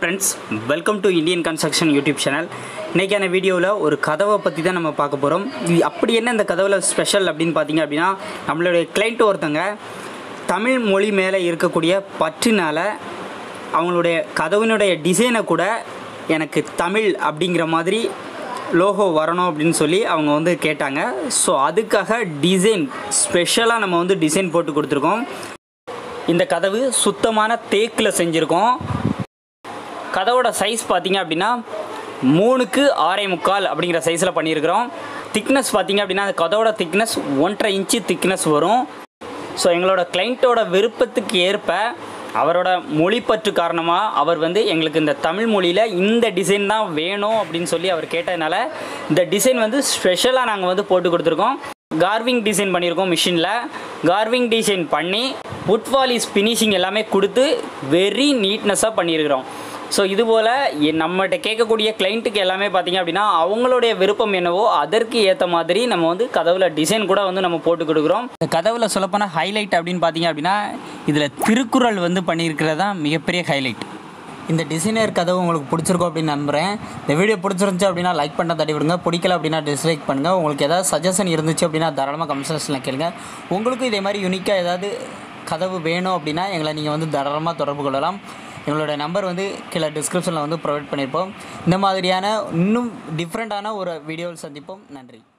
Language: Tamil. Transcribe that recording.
friends welcome to Indian construction YouTube channel இன்றைக்கான வீடியோவில் ஒரு கதவை பற்றி தான் நம்ம பார்க்க போகிறோம் இது அப்படி என்ன இந்த கதவில் ஸ்பெஷல் அப்படின்னு பார்த்தீங்க அப்படின்னா நம்மளுடைய கிளைண்ட் ஒருத்தங்க தமிழ் மொழி மேலே இருக்கக்கூடிய பற்றுனால அவங்களுடைய கதவினுடைய டிசைனை கூட எனக்கு தமிழ் அப்படிங்கிற மாதிரி லோகோ வரணும் அப்படின்னு சொல்லி அவங்க வந்து கேட்டாங்க ஸோ அதுக்காக டிசைன் ஸ்பெஷலாக நம்ம வந்து டிசைன் போட்டு கொடுத்துருக்கோம் இந்த கதவு சுத்தமான தேக்கில் செஞ்சுருக்கோம் கதவோட சைஸ் பார்த்தீங்க அப்படின்னா மூணுக்கு ஆறே முக்கால் அப்படிங்கிற சைஸில் பண்ணியிருக்கிறோம் திக்னஸ் பார்த்தீங்க அப்படின்னா அந்த கதவோட திக்னஸ் ஒன்றரை இன்ச்சு திக்னஸ் வரும் ஸோ எங்களோட கிளைண்ட்டோட விருப்பத்துக்கு ஏற்ப அவரோட மொழிப்பற்று காரணமாக அவர் வந்து எங்களுக்கு இந்த தமிழ் மொழியில் இந்த டிசைன் தான் வேணும் அப்படின்னு சொல்லி அவர் கேட்டதுனால இந்த டிசைன் வந்து ஸ்பெஷலாக நாங்கள் வந்து போட்டு கொடுத்துருக்கோம் கார்விங் டிசைன் பண்ணியிருக்கோம் மிஷினில் கார்விங் டிசைன் பண்ணி wood வாலிஸ் ஃபினிஷிங் எல்லாமே கொடுத்து வெரி நீட்னஸாக பண்ணியிருக்கிறோம் ஸோ இதுபோல் எ- நம்மகிட்ட கேட்கக்கூடிய கிளைண்ட்டுக்கு எல்லாமே பார்த்தீங்க அப்படின்னா அவங்களுடைய விருப்பம் என்னவோ அதற்கு ஏற்ற மாதிரி நம்ம வந்து கதவுல டிசைன் கூட வந்து நம்ம போட்டு கொடுக்குறோம் இந்த கதவுல சொல்லப்போனால் ஹைலைட் அப்படின்னு பார்த்தீங்க அப்படின்னா இதில் திருக்குறள் வந்து பண்ணியிருக்கிறது தான் மிகப்பெரிய ஹைலைட் இந்த டிசைனர் கதவு உங்களுக்கு பிடிச்சிருக்கும் அப்படின்னு நம்புகிறேன் இந்த வீடியோ பிடிச்சிருந்துச்சு அப்படின்னா லைக் பண்ண தட்டி விடுங்க பிடிக்கல அப்படின்னா டிஸ்லைக் பண்ணுங்கள் உங்களுக்கு ஏதாவது சஜஷன் இருந்துச்சு அப்படின்னா தாராளமாக கமெண்ட் செக்ஷனில் கேளுங்க உங்களுக்கும் இதே மாதிரி யூனிக்காக ஏதாவது கதவு வேணும் அப்படின்னா எங்களை நீங்கள் வந்து தாராளமாக தொடர்பு கொள்ளலாம் எங்களோட நம்பர் வந்து கீழே டிஸ்கிரிப்ஷனில் வந்து ப்ரொவைட் பண்ணியிருப்போம் இந்த மாதிரியான இன்னும் டிஃப்ரெண்ட்டான ஒரு வீடியோவில் சந்திப்போம் நன்றி